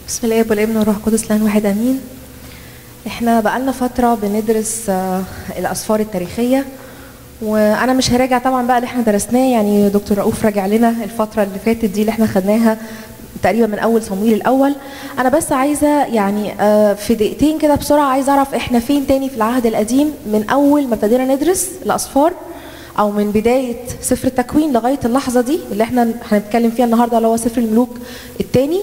بسم الله والابن والروح القدس لان واحد امين احنا بقالنا فتره بندرس آه، الاسفار التاريخيه وانا مش هراجع طبعا بقى اللي احنا درسناه يعني دكتور رؤوف راجع لنا الفتره اللي فاتت دي اللي احنا خدناها تقريبا من اول صمويل الاول انا بس عايزه يعني آه، في دقيقتين كده بسرعه عايزه اعرف احنا فين تاني في العهد القديم من اول ما ابتدينا ندرس الاسفار او من بدايه سفر التكوين لغايه اللحظه دي اللي احنا هنتكلم فيها النهارده اللي هو سفر الملوك الثاني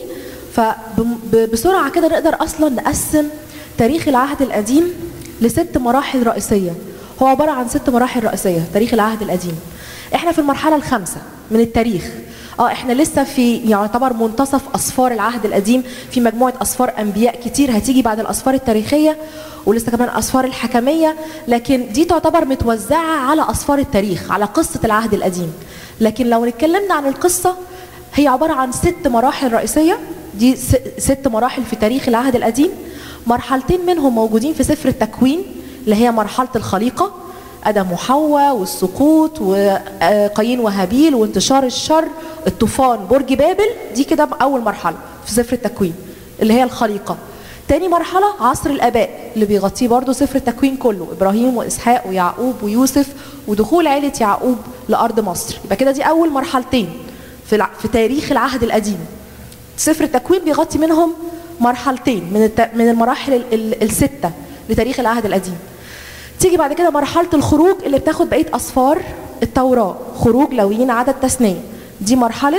فبسرعه كده نقدر اصلا نقسم تاريخ العهد القديم لست مراحل رئيسيه هو عباره عن ست مراحل رئيسيه تاريخ العهد القديم احنا في المرحله الخامسه من التاريخ اه احنا لسه في يعتبر منتصف اسفار العهد القديم في مجموعه اسفار انبياء كتير هتيجي بعد الاسفار التاريخيه ولسه كمان اسفار الحكميه لكن دي تعتبر متوزعه على اسفار التاريخ على قصه العهد القديم لكن لو اتكلمنا عن القصه هي عباره عن ست مراحل رئيسيه دي س- ست مراحل في تاريخ العهد القديم مرحلتين منهم موجودين في سفر التكوين اللي هي مرحله الخليقه ادم وحواء والسقوط وقايين وهابيل وانتشار الشر الطوفان برج بابل دي كده اول مرحله في سفر التكوين اللي هي الخليقه تاني مرحلة عصر الآباء اللي بيغطيه برضه سفر التكوين كله إبراهيم وإسحاق ويعقوب ويوسف ودخول عيلة يعقوب لأرض مصر يبقى كده دي أول مرحلتين في, الع... في تاريخ العهد القديم سفر التكوين بيغطي منهم مرحلتين من الت... من المراحل ال... ال... الستة لتاريخ العهد القديم تيجي بعد كده مرحلة الخروج اللي بتاخد بقية أسفار التوراة خروج لويين عدد تثنية دي مرحلة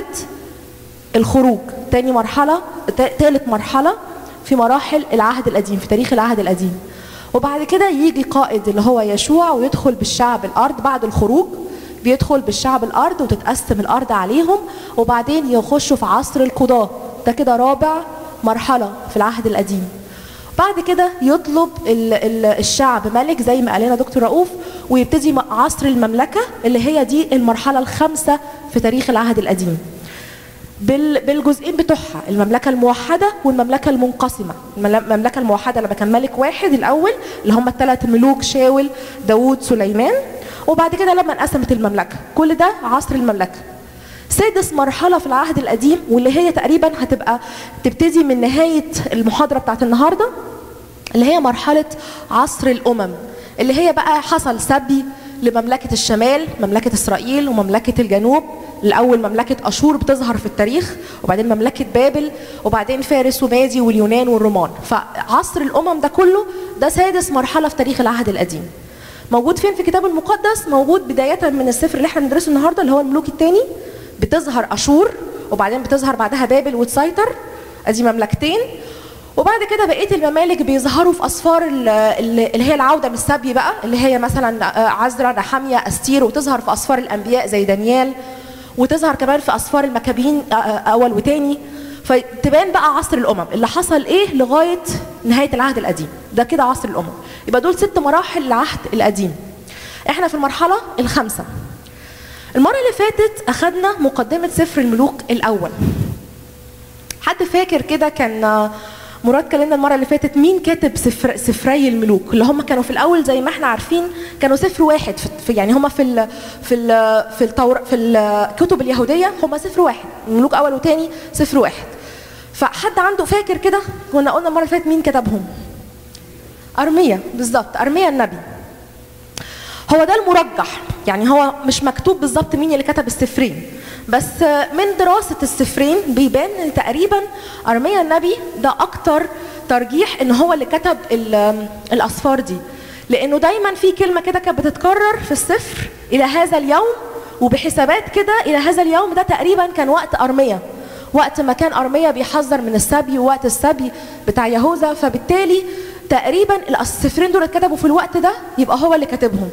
الخروج تاني مرحلة تا- تالت مرحلة في مراحل العهد القديم في تاريخ العهد القديم وبعد كده يجي قائد اللي هو يشوع ويدخل بالشعب الأرض بعد الخروج بيدخل بالشعب الأرض وتتقسم الأرض عليهم وبعدين يخشوا في عصر القضاة ده كده رابع مرحلة في العهد القديم بعد كده يطلب ال- ال- الشعب ملك زي ما قال لنا دكتور رؤوف ويبتدي م- عصر المملكة اللي هي دي المرحلة الخامسة في تاريخ العهد القديم بال- بالجزئين بتوعها المملكة الموحدة والمملكة المنقسمة المل- المملكة الموحدة لما كان ملك واحد الأول اللي هم الثلاث ملوك شاول داوود سليمان وبعد كده لما انقسمت المملكة كل ده عصر المملكة سادس مرحلة في العهد القديم واللي هي تقريبا هتبقى تبتدي من نهاية المحاضرة بتاعت النهاردة اللي هي مرحلة عصر الأمم اللي هي بقى حصل سبي لمملكة الشمال مملكة إسرائيل ومملكة الجنوب الأول مملكة أشور بتظهر في التاريخ وبعدين مملكة بابل وبعدين فارس ومادي واليونان والرومان فعصر الأمم ده كله ده سادس مرحلة في تاريخ العهد القديم موجود فين في الكتاب المقدس موجود بداية من السفر اللي احنا بندرسه النهارده اللي هو الملوك الثاني بتظهر أشور وبعدين بتظهر بعدها بابل وتسيطر ادي مملكتين وبعد كده بقيه الممالك بيظهروا في اسفار ال- ال- اللي هي العوده من السبي بقى اللي هي مثلا آه، عزرا نحاميه استير وتظهر في اسفار الانبياء زي دانيال وتظهر كمان في اسفار المكابين آه، آه، اول وتاني فتبان بقى عصر الامم اللي حصل ايه لغايه نهايه العهد القديم ده كده عصر الامم يبقى دول ست مراحل العهد القديم احنا في المرحله الخامسه المره اللي فاتت اخذنا مقدمه سفر الملوك الاول حد فاكر كده كان آه، مراد كلمنا المره اللي فاتت مين كاتب سفر سفري الملوك اللي هم كانوا في الاول زي ما احنا عارفين كانوا سفر واحد في في- يعني هم في ال في ال في التور في الكتب اليهوديه هم سفر واحد الملوك اول وثاني سفر واحد فحد عنده فاكر كده كنا قلنا المره اللي فاتت مين كتبهم ارميا بالظبط ارميا النبي هو ده المرجح يعني هو مش مكتوب بالظبط مين اللي كتب السفرين بس من دراسة السفرين بيبان ان تقريبا ارميا النبي ده اكتر ترجيح ان هو اللي كتب ال- الاسفار دي لانه دايما في كلمة كده كانت بتتكرر في السفر الى هذا اليوم وبحسابات كده الى هذا اليوم ده تقريبا كان وقت ارميا وقت ما كان ارميا بيحذر من السبي ووقت السبي بتاع يهوذا فبالتالي تقريبا السفرين دول اتكتبوا في الوقت ده يبقى هو اللي كاتبهم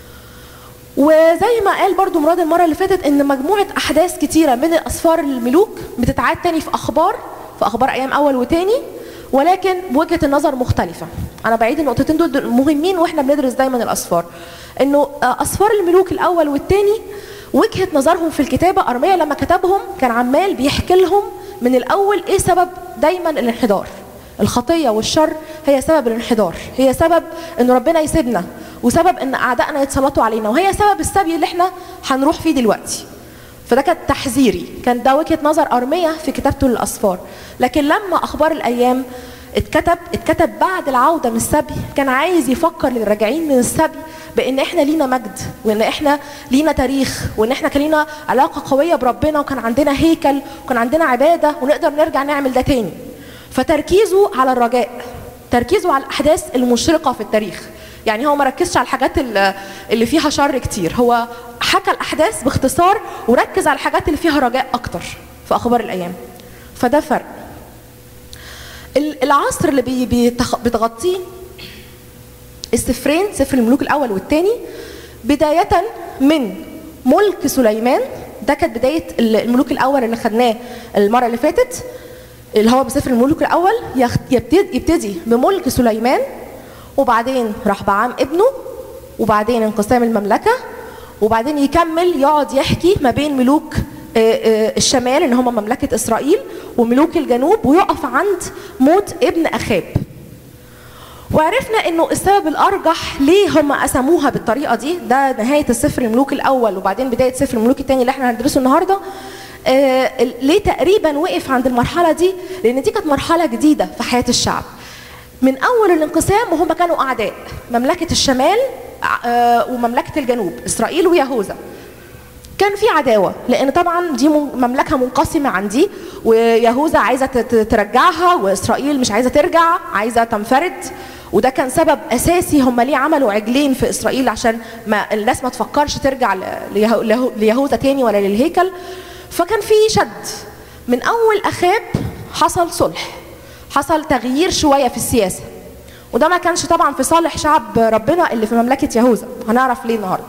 وزي ما قال برضو مراد المره اللي فاتت ان مجموعه احداث كتيره من اسفار الملوك بتتعاد تاني في اخبار في اخبار ايام اول وتاني ولكن بوجهه النظر مختلفه انا بعيد النقطتين دول دول مهمين واحنا بندرس دايما الاسفار انه آه، اسفار الملوك الاول والتاني وجهه نظرهم في الكتابه ارميا لما كتبهم كان عمال بيحكي لهم من الاول ايه سبب دايما الانحدار الخطيه والشر هي سبب الانحدار هي سبب ان ربنا يسيبنا وسبب ان اعدائنا يتسلطوا علينا وهي سبب السبي اللي احنا هنروح فيه دلوقتي فده كان تحذيري كان ده وجهه نظر ارميه في كتابته للاسفار لكن لما اخبار الايام اتكتب اتكتب بعد العوده من السبي كان عايز يفكر للراجعين من السبي بان احنا لينا مجد وان احنا لينا تاريخ وان احنا كان لينا علاقه قويه بربنا وكان عندنا هيكل وكان عندنا عباده ونقدر نرجع نعمل ده تاني فتركيزه على الرجاء تركيزه على الاحداث المشرقه في التاريخ يعني هو ما ركزش على الحاجات اللي اللي فيها شر كتير هو حكى الاحداث باختصار وركز على الحاجات اللي فيها رجاء اكتر في اخبار الايام فده فرق ال- العصر اللي بي- بيتخ- بتغطيه السفرين سفر الملوك الاول والثاني بدايه من ملك سليمان ده كانت بدايه ال- الملوك الاول اللي خدناه المره اللي فاتت اللي هو بسفر الملوك الاول يخ- يبتدي, يبتدي بملك سليمان وبعدين رحبعام ابنه وبعدين انقسام المملكه وبعدين يكمل يقعد يحكي ما بين ملوك آه، آه، الشمال ان هم مملكه اسرائيل وملوك الجنوب ويقف عند موت ابن اخاب وعرفنا انه السبب الارجح ليه هم قسموها بالطريقه دي ده نهايه السفر الملوك الاول وبعدين بدايه سفر الملوك الثاني اللي احنا هندرسه النهارده آه ليه تقريبا وقف عند المرحله دي لان دي كانت مرحله جديده في حياه الشعب من اول الانقسام وهم كانوا اعداء مملكه الشمال آه ومملكه الجنوب اسرائيل ويهوذا كان في عداوه لان طبعا دي من- مملكه منقسمه عن دي ويهوذا عايزه تت- ترجعها واسرائيل مش عايزه ترجع عايزه تنفرد وده كان سبب اساسي هم ليه عملوا عجلين في اسرائيل عشان ما الناس ما تفكرش ترجع ل- ليه- له- ليهوذا تاني ولا للهيكل فكان في شد من اول اخاب حصل صلح حصل تغيير شويه في السياسه وده ما كانش طبعا في صالح شعب ربنا اللي في مملكه يهوذا هنعرف ليه النهارده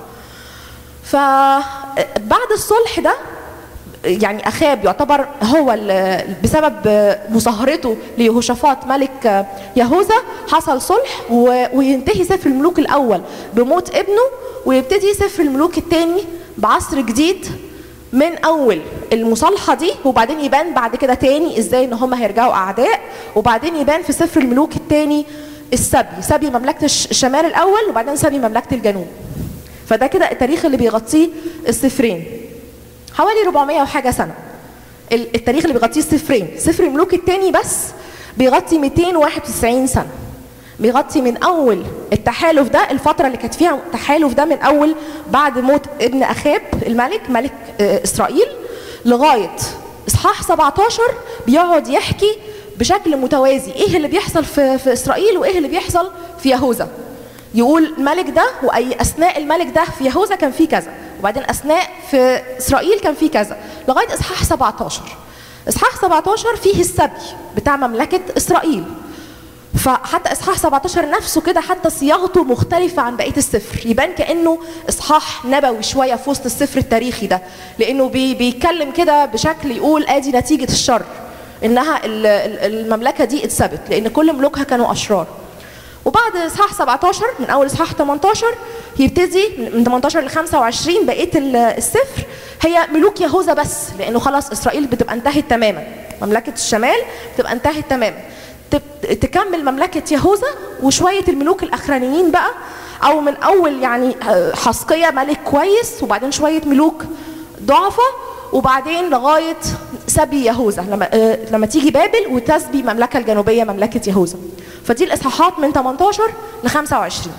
فبعد الصلح ده يعني اخاب يعتبر هو ال- بسبب مصاهرته ليهوشافاط ملك يهوذا حصل صلح و- وينتهي سفر الملوك الاول بموت ابنه ويبتدي سفر الملوك الثاني بعصر جديد من اول المصالحه دي وبعدين يبان بعد كده تاني ازاي ان هم هيرجعوا اعداء وبعدين يبان في سفر الملوك الثاني السبي سبي مملكه الش- الشمال الاول وبعدين سبي مملكه الجنوب فده كده التاريخ اللي بيغطيه السفرين حوالي 400 وحاجه سنه ال- التاريخ اللي بيغطيه السفرين سفر الملوك الثاني بس بيغطي 291 سنه بيغطي من اول التحالف ده الفتره اللي كانت فيها التحالف ده من اول بعد موت ابن اخاب الملك ملك آه، اسرائيل لغايه اصحاح 17 بيقعد يحكي بشكل متوازي ايه اللي بيحصل في, في اسرائيل وايه اللي بيحصل في يهوذا يقول الملك ده واي اثناء الملك ده في يهوذا كان في كذا وبعدين اثناء في اسرائيل كان في كذا لغايه اصحاح 17 اصحاح 17 فيه السبي بتاع مملكه اسرائيل فحتى اصحاح 17 نفسه كده حتى صياغته مختلفه عن بقيه السفر يبان كانه اصحاح نبوي شويه في وسط السفر التاريخي ده لانه بي بيتكلم كده بشكل يقول ادي نتيجه الشر انها ال- ال- المملكه دي اتثبت لان كل ملوكها كانوا اشرار وبعد اصحاح 17 من اول اصحاح 18 يبتدي من 18 ل 25 بقيه ال- السفر هي ملوك يهوذا بس لانه خلاص اسرائيل بتبقى انتهت تماما مملكه الشمال بتبقى انتهت تماما تب- تكمل مملكه يهوذا وشويه الملوك الاخرانيين بقى او من اول يعني حسقيه ملك كويس وبعدين شويه ملوك ضعفة وبعدين لغايه سبي يهوذا لما آه، لما تيجي بابل وتسبي المملكه الجنوبيه مملكه يهوذا فدي الاصحاحات من 18 ل 25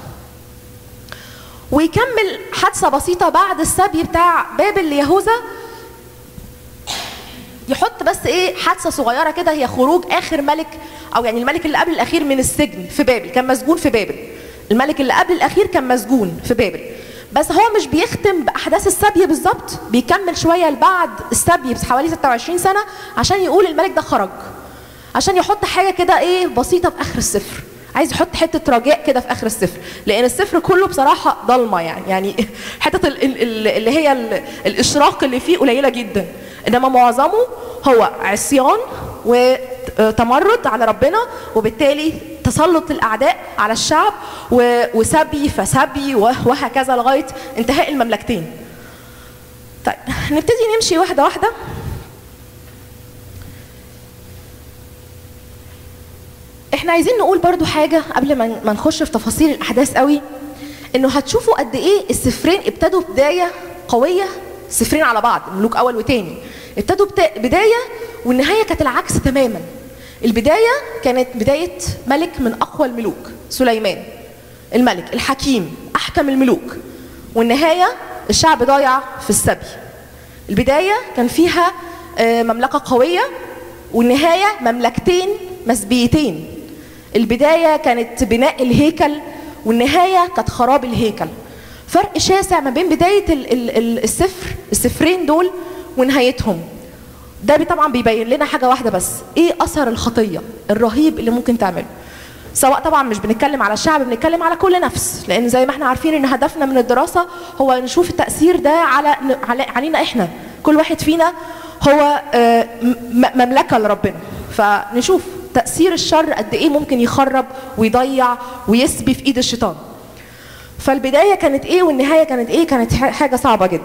ويكمل حادثه بسيطه بعد السبي بتاع بابل ليهوذا يحط بس ايه حادثه صغيره كده هي خروج اخر ملك او يعني الملك اللي قبل الاخير من السجن في بابل كان مسجون في بابل الملك اللي قبل الاخير كان مسجون في بابل بس هو مش بيختم باحداث السبي بالظبط بيكمل شويه لبعد السبي بحوالي 26 سنه عشان يقول الملك ده خرج عشان يحط حاجه كده ايه بسيطه في اخر السفر عايز يحط حته رجاء كده في اخر السفر لان السفر كله بصراحه ضلمه يعني يعني حته ال- ال- ال- اللي هي ال- الاشراق اللي فيه قليله جدا انما معظمه هو عصيان وتمرد على ربنا وبالتالي تسلط الاعداء على الشعب و- وسبي فسبي وه- وهكذا لغايه انتهاء المملكتين طيب نبتدي نمشي واحده واحده احنا عايزين نقول برضو حاجة قبل ما ما نخش في تفاصيل الأحداث قوي إنه هتشوفوا قد إيه السفرين ابتدوا بداية قوية سفرين على بعض ملوك اول وتاني ابتدوا بتا... بدايه والنهايه كانت العكس تماما البدايه كانت بدايه ملك من اقوى الملوك سليمان الملك الحكيم احكم الملوك والنهايه الشعب ضايع في السبي البدايه كان فيها آه، مملكه قويه والنهايه مملكتين مسبيتين البدايه كانت بناء الهيكل والنهايه كانت خراب الهيكل فرق شاسع ما بين بدايه ال- ال- ال- السفر السفرين دول ونهايتهم ده بي- طبعا بيبين لنا حاجه واحده بس ايه اثر الخطيه الرهيب اللي ممكن تعمله سواء طبعا مش بنتكلم على الشعب بنتكلم على كل نفس لان زي ما احنا عارفين ان هدفنا من الدراسه هو نشوف التاثير ده على على- علينا احنا كل واحد فينا هو آه، م- مملكه لربنا فنشوف تاثير الشر قد ايه ممكن يخرب ويضيع ويسبي في ايد الشيطان فالبدايه كانت ايه والنهايه كانت ايه كانت ح- حاجه صعبه جدا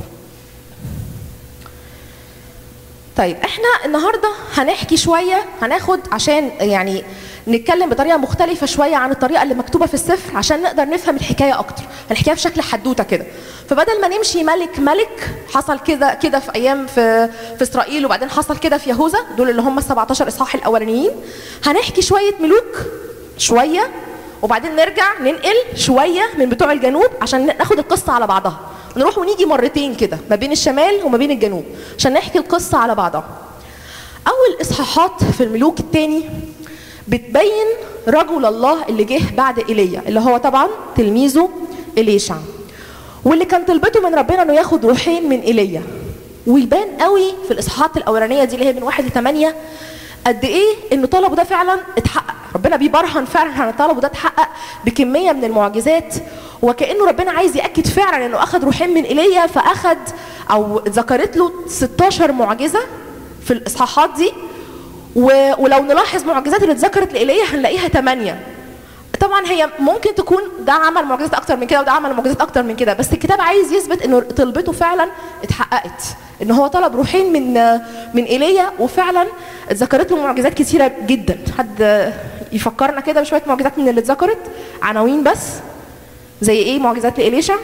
طيب احنا النهارده هنحكي شويه هناخد عشان يعني نتكلم بطريقه مختلفه شويه عن الطريقه اللي مكتوبه في السفر عشان نقدر نفهم الحكايه اكتر الحكايه بشكل حدوته كده فبدل ما نمشي ملك ملك حصل كده كده في ايام في في اسرائيل وبعدين حصل كده في يهوذا دول اللي هم ال 17 اصحاح الاولانيين هنحكي شويه ملوك شويه وبعدين نرجع ننقل شويه من بتوع الجنوب عشان ناخد القصه على بعضها نروح ونيجي مرتين كده ما بين الشمال وما بين الجنوب عشان نحكي القصه على بعضها اول اصحاحات في الملوك الثاني بتبين رجل الله اللي جه بعد ايليا اللي هو طبعا تلميذه اليشع واللي كان طلبته من ربنا انه ياخد روحين من ايليا ويبان قوي في الاصحاحات الاولانيه دي اللي هي من واحد لثمانيه قد ايه ان طلبه ده فعلا اتحقق ربنا بيبرهن فعلا ان طلبه ده اتحقق بكميه من المعجزات وكانه ربنا عايز ياكد فعلا انه اخذ روحين من ايليا فاخذ او ذكرت له 16 معجزه في الاصحاحات دي و- ولو نلاحظ معجزات اللي اتذكرت لايليا هنلاقيها ثمانيه طبعا هي ممكن تكون ده عمل معجزات اكتر من كده وده عمل معجزات اكتر من كده بس الكتاب عايز يثبت انه طلبته فعلا اتحققت ان هو طلب روحين من من ايليا وفعلا اتذكرت له معجزات كتيره جدا حد يفكرنا كده بشويه معجزات من اللي اتذكرت عناوين بس زي ايه معجزات لإليشع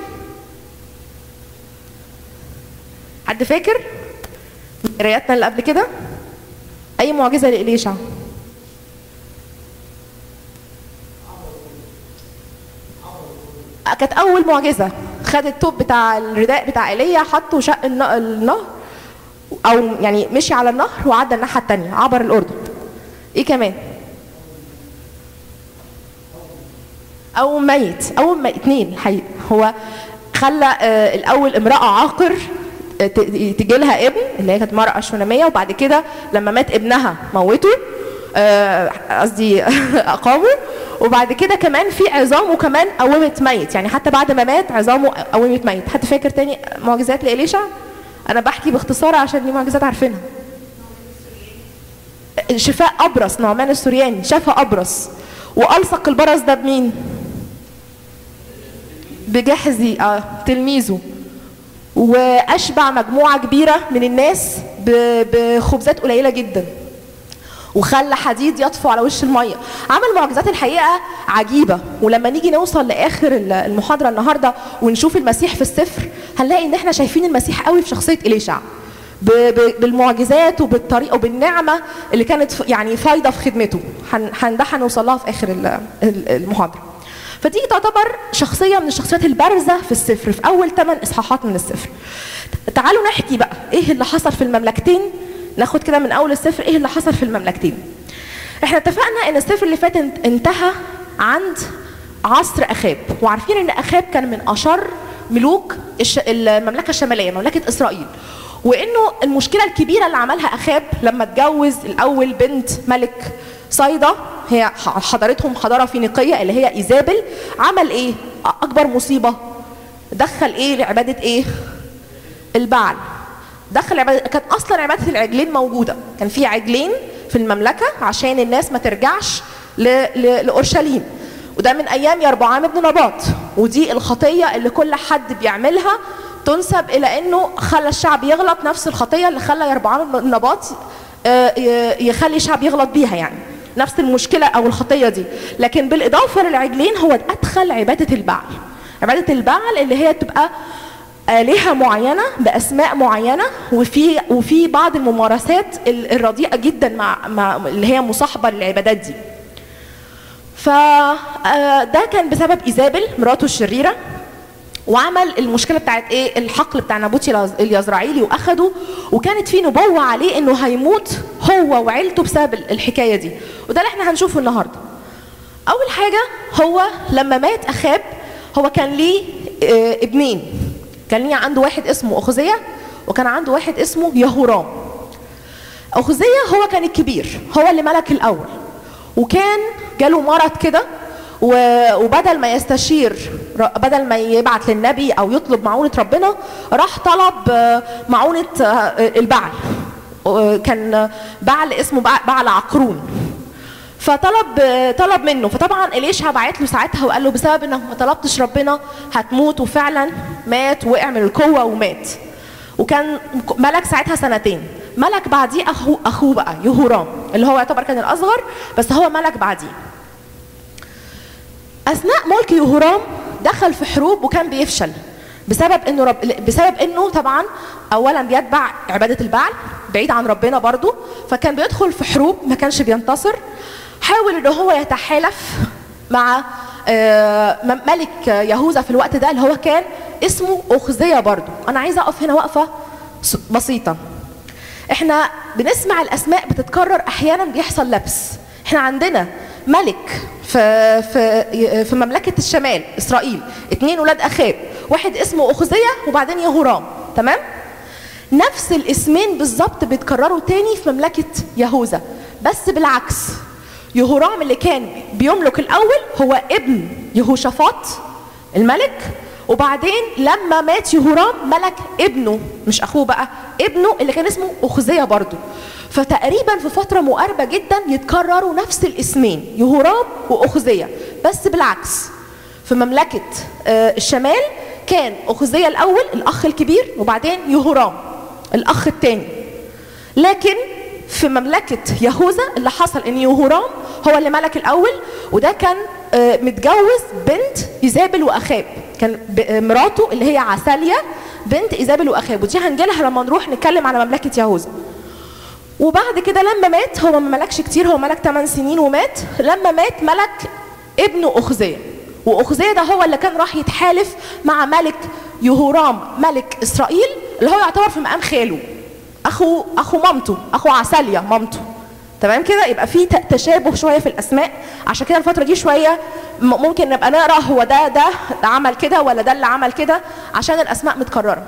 حد فاكر قراياتنا اللي قبل كده اي معجزه لإليشع كانت اول معجزه خد التوب بتاع الرداء بتاع ايليا حطه وشق الن- النهر او يعني مشي على النهر وعدى الناحيه الثانيه عبر الاردن ايه كمان او ميت او ميت اتنين الحقيقه هو خلى آه، الاول امراه عاقر آه، ت- تجي لها ابن اللي هي كانت مرأة شونامية وبعد كده لما مات ابنها موته آه، قصدي أقامه وبعد كده كمان في عظامه كمان قومت ميت يعني حتى بعد ما مات عظامه قومت ميت حد فاكر تاني معجزات لإليشع أنا بحكي باختصار عشان دي معجزات عارفينها شفاء أبرص نعمان السورياني شفى أبرص وألصق البرص ده بمين؟ بجحزي آه تلميذه واشبع مجموعه كبيره من الناس ب- بخبزات قليله جدا وخلى حديد يطفو على وش الميه عمل معجزات الحقيقه عجيبه ولما نيجي نوصل لاخر ال- المحاضره النهارده ونشوف المسيح في السفر هنلاقي ان احنا شايفين المسيح قوي في شخصيه اليشع ب- ب- بالمعجزات وبالطريقه وبالنعمه اللي كانت ف- يعني فايضه في خدمته هن- هن- ده هنوصل لها في اخر ال- ال- المحاضره فدي تعتبر شخصيه من الشخصيات البارزه في السفر في اول ثمان اصحاحات من السفر تعالوا نحكي بقى ايه اللي حصل في المملكتين ناخد كده من اول السفر ايه اللي حصل في المملكتين احنا اتفقنا ان السفر اللي فات انت- انتهى عند عصر اخاب وعارفين ان اخاب كان من اشر ملوك الش... المملكه الشماليه مملكه اسرائيل وانه المشكله الكبيره اللي عملها اخاب لما اتجوز الاول بنت ملك صيدا هي ح- حضارتهم حضاره فينيقيه اللي هي ايزابل عمل ايه اكبر مصيبه دخل ايه لعباده ايه البعل دخل عبادة كان اصلا عباده العجلين موجوده كان في عجلين في المملكه عشان الناس ما ترجعش ل... ل... لاورشليم وده من ايام يربعام ابن نباط ودي الخطيه اللي كل حد بيعملها تنسب الى انه خلى الشعب يغلط نفس الخطيه اللي خلى يربعام ابن نباط آه، ي- يخلي الشعب يغلط بيها يعني نفس المشكله او الخطيه دي لكن بالاضافه للعجلين هو ادخل عباده البعل عباده البعل اللي هي تبقى آلهة معينة بأسماء معينة وفي وفي بعض الممارسات ال- الرديئة جدا مع, مع اللي هي مصاحبة للعبادات دي. فده كان بسبب ايزابل مراته الشريره وعمل المشكله بتاعت ايه الحقل بتاع نابوتي اليز- اليزرعيلي واخده وكانت في نبوه عليه انه هيموت هو وعيلته بسبب ال- الحكايه دي وده اللي احنا هنشوفه النهارده اول حاجه هو لما مات اخاب هو كان ليه آه، ابنين كان ليه عنده واحد اسمه اخزيه وكان عنده واحد اسمه يهورام أخزية هو كان الكبير هو اللي ملك الأول وكان جاله مرض كده و- وبدل ما يستشير ر- بدل ما يبعت للنبي أو يطلب معونة ربنا راح طلب آه، معونة آه، البعل آه، كان بعل اسمه بع- بعل عقرون فطلب طلب منه فطبعا اليشع بعت له ساعتها وقال له بسبب انك ما طلبتش ربنا هتموت وفعلا مات وقع من القوه ومات وكان ملك ساعتها سنتين ملك بعديه اخوه اخوه بقى يهورام اللي هو يعتبر كان الاصغر بس هو ملك بعديه اثناء ملك يهورام دخل في حروب وكان بيفشل بسبب انه رب بسبب انه طبعا اولا بيتبع عباده البعل بعيد عن ربنا برضو فكان بيدخل في حروب ما كانش بينتصر حاول ان هو يتحالف مع آه، م- ملك يهوذا في الوقت ده اللي هو كان اسمه اخزيه برضو انا عايزه اقف هنا وقفه س- بسيطه احنا بنسمع الاسماء بتتكرر احيانا بيحصل لبس احنا عندنا ملك في في في مملكه الشمال اسرائيل اتنين ولاد اخاب واحد اسمه اخزيه وبعدين يهورام تمام نفس الاسمين بالظبط بيتكرروا تاني في مملكه يهوذا بس بالعكس يهورام اللي كان بيملك الاول هو ابن يهوشافاط الملك وبعدين لما مات يهورام ملك ابنه مش اخوه بقى ابنه اللي كان اسمه اخزيه برضه فتقريبا في فتره مقاربه جدا يتكرروا نفس الاسمين يهورام واخزيه بس بالعكس في مملكه آه، الشمال كان اخزيه الاول الاخ الكبير وبعدين يهورام الاخ الثاني لكن في مملكة يهوذا اللي حصل ان يهورام هو اللي ملك الاول وده كان آه، متجوز بنت ايزابل واخاب كان ب- آه، مراته اللي هي عساليا بنت ايزابل واخاب ودي هنجيلها لما نروح نتكلم على مملكة يهوذا وبعد كده لما مات هو ما ملكش كتير هو ملك 8 سنين ومات لما مات ملك ابنه أخزية وأخزية ده هو اللي كان راح يتحالف مع ملك يهورام ملك إسرائيل اللي هو يعتبر في مقام خاله أخو أخو مامته أخو عساليا مامته تمام كده يبقى في ت- تشابه شويه في الاسماء عشان كده الفتره دي شويه م- ممكن نبقى نقرا هو ده ده ده عمل كده ولا ده اللي عمل كده عشان الاسماء متكرره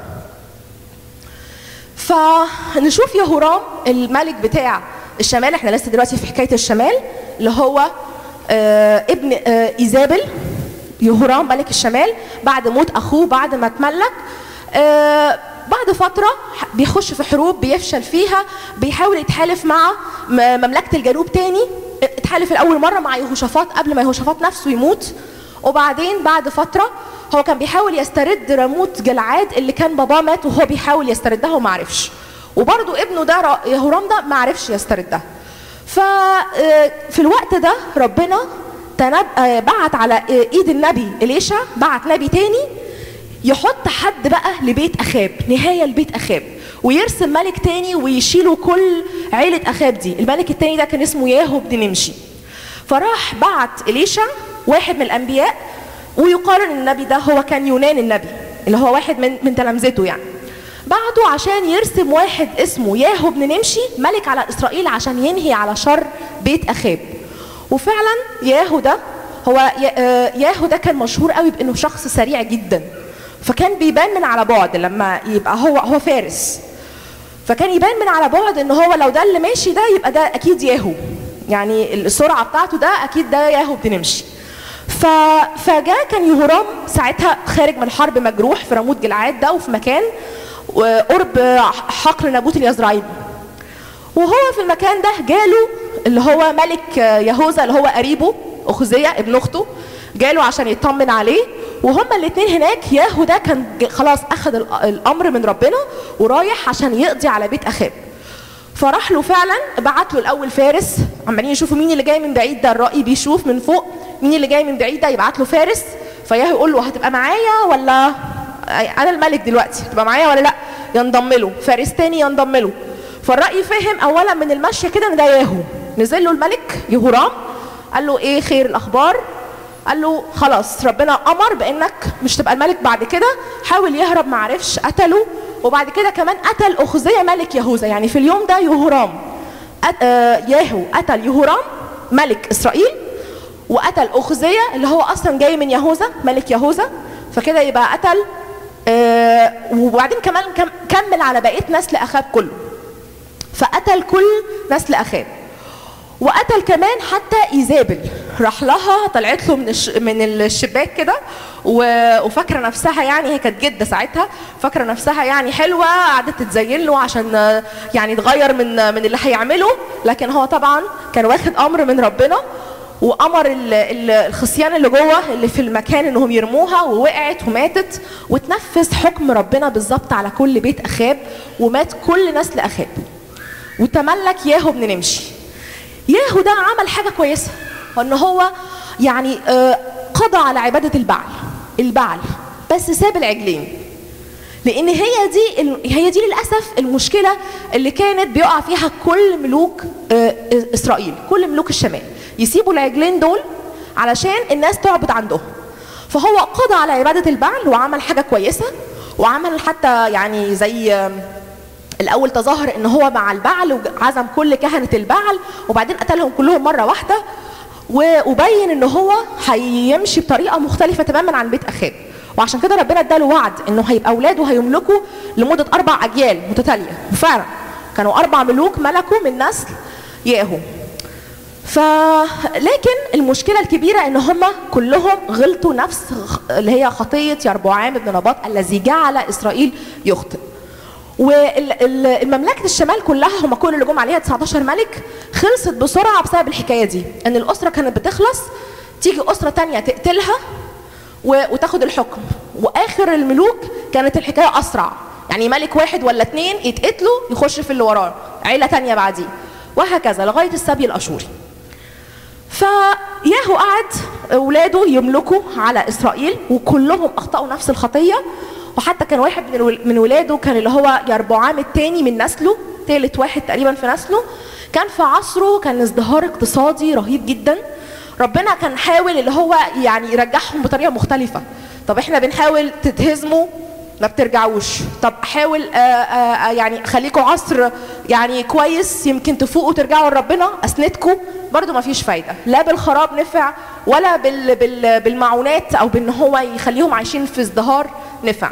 فنشوف يهورام الملك بتاع الشمال احنا لسه دلوقتي في حكايه الشمال اللي هو آه ابن آه ايزابل يهورام ملك الشمال بعد موت اخوه بعد ما اتملك آه بعد فتره ح- بيخش في حروب بيفشل فيها بيحاول يتحالف مع م- مملكه الجنوب تاني اتحالف الاول مره مع يهوشافاط قبل ما يهوشافاط نفسه يموت وبعدين بعد فتره هو كان بيحاول يسترد راموت جلعاد اللي كان باباه مات وهو بيحاول يستردها وما عرفش وبرضه ابنه ده را- يهورام ده ما عرفش يستردها ففي الوقت ده ربنا تنب... آه، بعت على آه، ايد النبي اليشع بعت نبي تاني يحط حد بقى لبيت اخاب نهايه لبيت اخاب ويرسم ملك تاني ويشيلوا كل عيله اخاب دي الملك التاني ده كان اسمه ياهو بن نمشي فراح بعت اليشع واحد من الانبياء ويقال ان النبي ده هو كان يونان النبي اللي هو واحد من من تلامذته يعني بعته عشان يرسم واحد اسمه ياهو بن نمشي ملك على اسرائيل عشان ينهي على شر بيت اخاب وفعلا ياهو ده هو يا- آه، ياهو ده كان مشهور قوي بانه شخص سريع جدا فكان بيبان من على بعد لما يبقى هو هو فارس فكان يبان من على بعد ان هو لو ده اللي ماشي ده يبقى ده اكيد ياهو يعني السرعه بتاعته ده اكيد ده ياهو بنمشي ف... فجاء كان يهورام ساعتها خارج من حرب مجروح في راموت جلعاد ده وفي مكان قرب حقل نابوت اليزرعيلي وهو في المكان ده جاله اللي هو ملك يهوذا اللي هو قريبه اخزيه ابن اخته جاله عشان يطمن عليه وهما الاثنين هناك ياهو ده كان ج- خلاص اخذ ال- الامر من ربنا ورايح عشان يقضي على بيت اخاب فراح له فعلا بعت له الاول فارس عمالين يشوفوا مين اللي جاي من بعيد ده الرأي بيشوف من فوق مين اللي جاي من بعيد ده يبعت له فارس فياهو يقول له هتبقى معايا ولا انا الملك دلوقتي تبقى معايا ولا لا ينضم له فارس تاني ينضم له فالراي فهم اولا من المشيه كده ان ده ياهو نزل له الملك يهورام قال له ايه خير الاخبار قال له خلاص ربنا امر بانك مش تبقى الملك بعد كده حاول يهرب ما عرفش قتله وبعد كده كمان قتل اخزيه ملك يهوذا يعني في اليوم ده يهورام أت... آه ياهو قتل يهورام ملك اسرائيل وقتل اخزيه اللي هو اصلا جاي من يهوذا ملك يهوذا فكده يبقى قتل آه وبعدين كمان كم... كمل على بقيه نسل اخاب كله فقتل كل نسل اخاب وقتل كمان حتى ايزابل راح لها طلعت له من الش... من الشباك كده و... وفاكره نفسها يعني هي كانت جده ساعتها فاكره نفسها يعني حلوه قعدت تتزين له عشان يعني تغير من من اللي هيعمله لكن هو طبعا كان واخد امر من ربنا وامر ال... ال... الخصيان اللي جوه اللي في المكان انهم يرموها ووقعت وماتت وتنفذ حكم ربنا بالظبط على كل بيت اخاب ومات كل نسل اخاب وتملك ياهو بن نمشي ياهو ده عمل حاجه كويسه ان هو يعني قضى على عباده البعل البعل بس ساب العجلين لان هي دي هي دي للاسف المشكله اللي كانت بيقع فيها كل ملوك اسرائيل كل ملوك الشمال يسيبوا العجلين دول علشان الناس تعبد عندهم فهو قضى على عباده البعل وعمل حاجه كويسه وعمل حتى يعني زي الاول تظاهر ان هو مع البعل وعزم كل كهنه البعل وبعدين قتلهم كلهم مره واحده وبين ان هو هيمشي بطريقه مختلفه تماما عن بيت اخاب وعشان كده ربنا اداله وعد انه هيبقى اولاده هيملكوا لمده اربع اجيال متتاليه وفعلا كانوا اربع ملوك ملكوا من نسل ياهو ف لكن المشكله الكبيره ان هم كلهم غلطوا نفس اللي هي خطيه يربعام بن نباط الذي جعل اسرائيل يخطئ والمملكة الشمال كلها هم كل اللي جم عليها 19 ملك خلصت بسرعة بسبب الحكاية دي ان الأسرة كانت بتخلص تيجي أسرة تانية تقتلها وتاخد الحكم وآخر الملوك كانت الحكاية أسرع يعني ملك واحد ولا اتنين يتقتلوا يخش في اللي وراه عيلة تانية بعديه وهكذا لغاية السبي الأشوري فياهو قعد أولاده يملكوا على إسرائيل وكلهم أخطأوا نفس الخطية وحتى كان واحد من من ولاده كان اللي هو يربعام الثاني من نسله ثالث واحد تقريبا في نسله كان في عصره كان ازدهار اقتصادي رهيب جدا ربنا كان حاول اللي هو يعني يرجعهم بطريقه مختلفه طب احنا بنحاول تتهزموا ما بترجعوش طب حاول آآ آآ يعني خليكوا عصر يعني كويس يمكن تفوقوا ترجعوا لربنا اسندكم برضو ما فيش فايده لا بالخراب نفع ولا بال بال بالمعونات او بان هو يخليهم عايشين في ازدهار نفع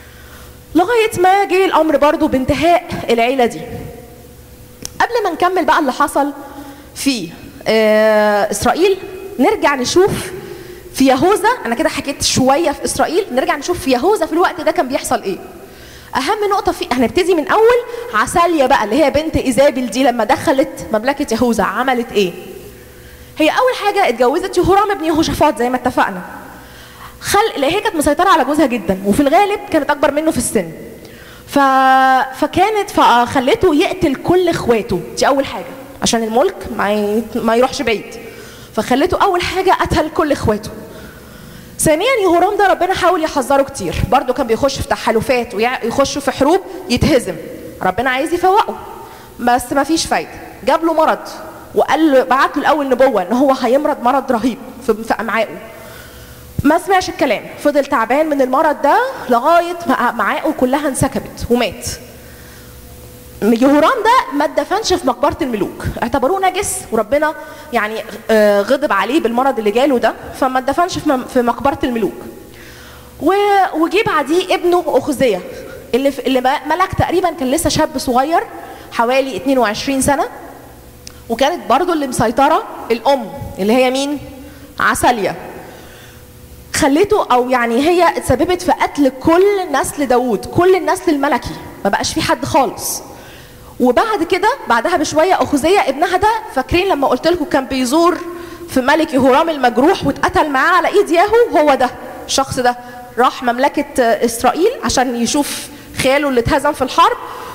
لغايه ما جه الامر برضو بانتهاء العيله دي قبل ما نكمل بقى اللي حصل في اسرائيل نرجع نشوف في يهوذا انا كده حكيت شويه في اسرائيل نرجع نشوف في يهوذا في الوقت ده كان بيحصل ايه اهم نقطه في هنبتدي من اول عساليا بقى اللي هي بنت ايزابل دي لما دخلت مملكه يهوذا عملت ايه هي اول حاجه اتجوزت يهورام ابن يهوشافاط زي ما اتفقنا خل اللي هي كانت مسيطره على جوزها جدا وفي الغالب كانت اكبر منه في السن ف... فكانت فخلته يقتل كل اخواته دي اول حاجه عشان الملك ما, ي... ما يروحش بعيد فخلته اول حاجه قتل كل اخواته ثانيا يهورام ده ربنا حاول يحذره كتير برضه كان بيخش في تحالفات ويخش في حروب يتهزم ربنا عايز يفوقه بس ما فيش فايده جاب له مرض وقال له بعت له الاول نبوه ان هو هيمرض مرض رهيب في, في امعائه ما سمعش الكلام فضل تعبان من المرض ده لغايه ما امعائه كلها انسكبت ومات يهورام ده ما اتدفنش في مقبره الملوك اعتبروه نجس وربنا يعني غضب عليه بالمرض اللي جاله ده فما اتدفنش في مقبره الملوك وجي بعديه ابنه اخزيه اللي اللي ملك تقريبا كان لسه شاب صغير حوالي 22 سنه وكانت برضه اللي مسيطره الام اللي هي مين عساليا خليته او يعني هي اتسببت في قتل كل نسل داوود كل النسل الملكي ما بقاش في حد خالص وبعد كده بعدها بشويه اخوزيه ابنها ده فاكرين لما قلت لكم كان بيزور في ملك يهورام المجروح واتقتل معاه على ايد ياهو هو ده الشخص ده راح مملكه اسرائيل عشان يشوف خاله اللي اتهزم في الحرب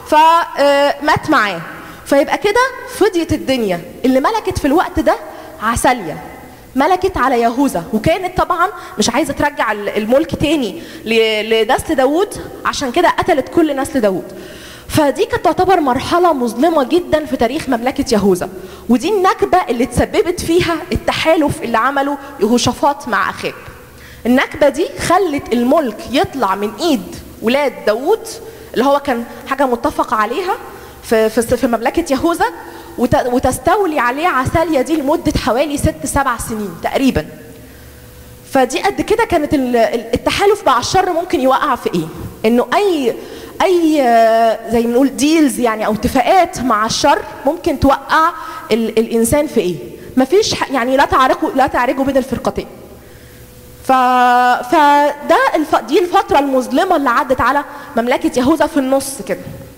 فمات معاه فيبقى كده فضيت الدنيا اللي ملكت في الوقت ده عساليا ملكت على يهوذا وكانت طبعا مش عايزه ترجع الملك تاني لنسل داوود عشان كده قتلت كل نسل داوود فدي كانت تعتبر مرحله مظلمه جدا في تاريخ مملكه يهوذا ودي النكبه اللي تسببت فيها التحالف اللي عمله يهوشافاط مع اخاب النكبه دي خلت الملك يطلع من ايد ولاد داوود اللي هو كان حاجه متفق عليها في في, في مملكه يهوذا وتستولي عليه عساليا دي لمده حوالي ست سبع سنين تقريبا فدي قد كده كانت التحالف مع الشر ممكن يوقع في ايه انه اي اي زي ما نقول ديلز يعني او اتفاقات مع الشر ممكن توقع ال الانسان في ايه مفيش يعني لا تعرقوا لا تعرجوا بين الفرقتين ف... فده الف... دي الفتره المظلمه اللي عدت على مملكه يهوذا في النص كده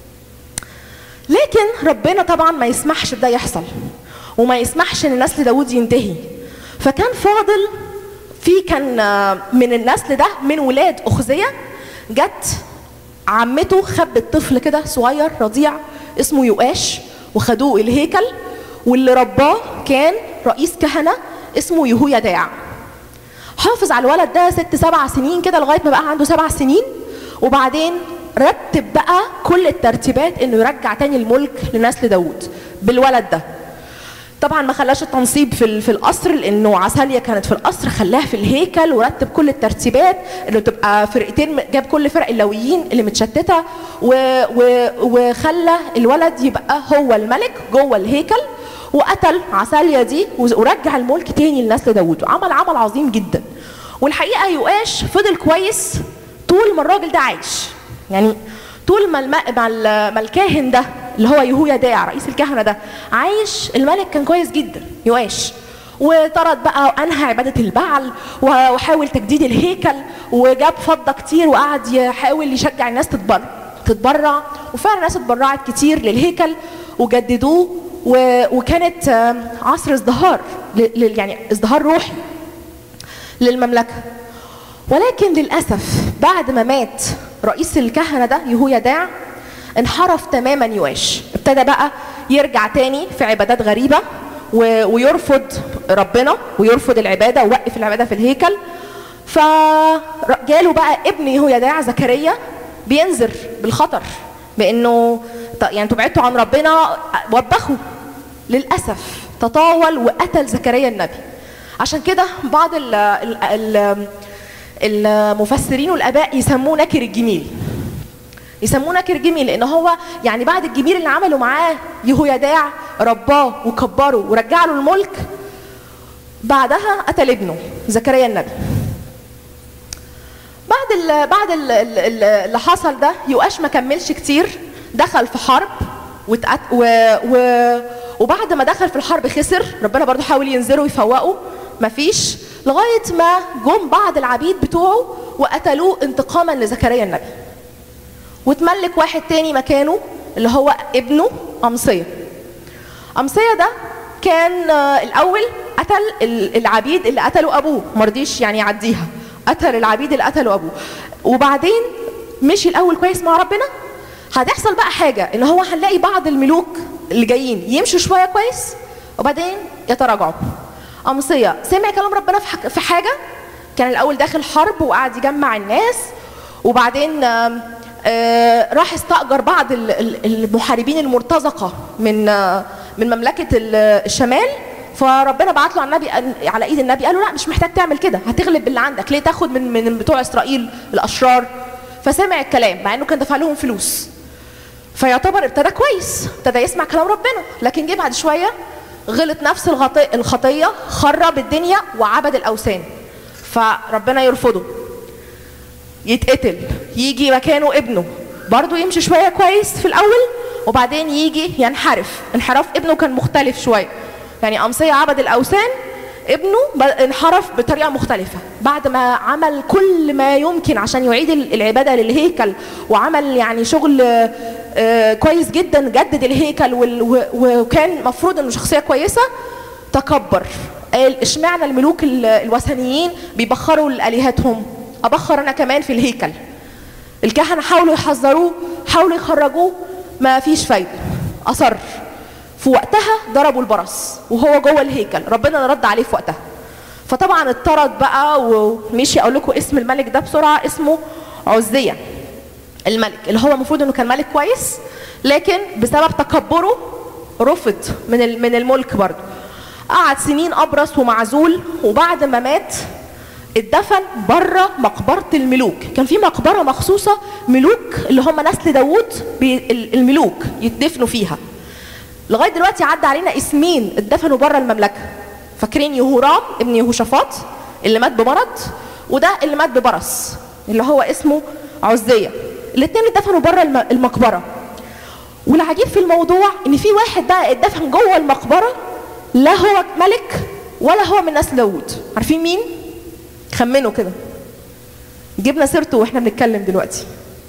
لكن ربنا طبعا ما يسمحش بده يحصل وما يسمحش ان نسل داوود ينتهي فكان فاضل في كان من النسل ده من ولاد اخزيه جت عمته خبت طفل كده صغير رضيع اسمه يؤاش وخدوه الهيكل واللي رباه كان رئيس كهنه اسمه يهويداع حافظ على الولد ده ست سبع سنين كده لغايه ما بقى عنده سبع سنين وبعدين رتب بقى كل الترتيبات انه يرجع تاني الملك لنسل داوود بالولد ده طبعا ما خلاش التنصيب في في القصر لانه عساليا كانت في القصر خلاها في الهيكل ورتب كل الترتيبات انه تبقى فرقتين جاب كل فرق اللويين اللي متشتته و و وخلى الولد يبقى هو الملك جوه الهيكل وقتل عساليا دي ورجع الملك تاني لنسل داوود وعمل عمل عظيم جدا والحقيقه يؤاش فضل كويس طول ما الراجل ده عايش يعني طول ما, الم... ما الكاهن ده اللي هو يهويا داع رئيس الكهنه ده عايش الملك كان كويس جدا يؤاش وطرد بقى وانهى عباده البعل وحاول تجديد الهيكل وجاب فضه كتير وقعد يحاول يشجع الناس تتبرع تتبرع وفعلا الناس اتبرعت كتير للهيكل وجددوه وكانت عصر ازدهار يعني ازدهار روحي للمملكه ولكن للاسف بعد ما مات رئيس الكهنه ده يهويا داع انحرف تماما يواش ابتدى بقى يرجع تاني في عبادات غريبه ويرفض ربنا ويرفض العباده ووقف العباده في الهيكل فجاله بقى ابن يهويداع زكريا بينذر بالخطر بانه يعني انتوا بعدتوا عن ربنا وبخوا للاسف تطاول وقتل زكريا النبي عشان كده بعض ال ال المفسرين والاباء يسموه نكر الجميل يسموه نكر جميل لان هو يعني بعد الجميل اللي عمله معاه يهويداع رباه وكبره ورجع له الملك بعدها قتل ابنه زكريا النبي بعد ال بعد ال اللي حصل ده يؤاش ما كملش كتير دخل في حرب وتقت و و وبعد ما دخل في الحرب خسر ربنا برضه حاول ينذره ويفوقه مفيش لغايه ما جم بعض العبيد بتوعه وقتلوه انتقاما لزكريا النبي وتملك واحد تاني مكانه اللي هو ابنه أمصية أمصية ده كان الأول قتل العبيد اللي قتلوا أبوه مرضيش يعني يعديها قتل العبيد اللي قتلوا أبوه وبعدين مشي الأول كويس مع ربنا هتحصل بقى حاجة إن هو هنلاقي بعض الملوك اللي جايين يمشوا شوية كويس وبعدين يتراجعوا أمصية سمع كلام ربنا في حاجة كان الأول داخل حرب وقعد يجمع الناس وبعدين آه راح استأجر بعض المحاربين المرتزقة من آه من مملكة الشمال فربنا بعت له على النبي على ايد النبي قال له لا مش محتاج تعمل كده هتغلب اللي عندك ليه تاخد من من بتوع اسرائيل الاشرار فسمع الكلام مع انه كان دفع لهم فلوس فيعتبر ابتدى كويس ابتدى يسمع كلام ربنا لكن جه بعد شويه غلط نفس الخطيه خرب الدنيا وعبد الاوثان فربنا يرفضه يتقتل يجي مكانه ابنه برضه يمشي شويه كويس في الاول وبعدين يجي ينحرف انحراف ابنه كان مختلف شويه يعني امصيه عبد الاوثان ابنه انحرف بطريقه مختلفه بعد ما عمل كل ما يمكن عشان يعيد العباده للهيكل وعمل يعني شغل كويس جدا جدد الهيكل وكان مفروض انه شخصيه كويسه تكبر قال اشمعنى الملوك الوثنيين بيبخروا لالهتهم ابخر انا كمان في الهيكل الكهنه حاولوا يحذروه حاولوا يخرجوه ما فيش فايده اصر في وقتها ضربوا البرص وهو جوه الهيكل ربنا رد عليه في وقتها فطبعا اتطرد بقى ومشي اقول لكم اسم الملك ده بسرعه اسمه عزيه الملك اللي هو المفروض انه كان ملك كويس لكن بسبب تكبره رفض من من الملك برضه قعد سنين ابرص ومعزول وبعد ما مات اتدفن بره مقبره الملوك كان في مقبره مخصوصه ملوك اللي هم نسل داوود الملوك يدفنوا فيها لغايه دلوقتي عدى علينا اسمين اتدفنوا بره المملكه فاكرين يهورام ابن يهوشافاط اللي مات بمرض وده اللي مات ببرص اللي هو اسمه عزيه الاثنين اتدفنوا بره المقبره والعجيب في الموضوع ان في واحد بقى اتدفن جوه المقبره لا هو ملك ولا هو من نسل داوود عارفين مين خمنوا كده جبنا سيرته واحنا بنتكلم دلوقتي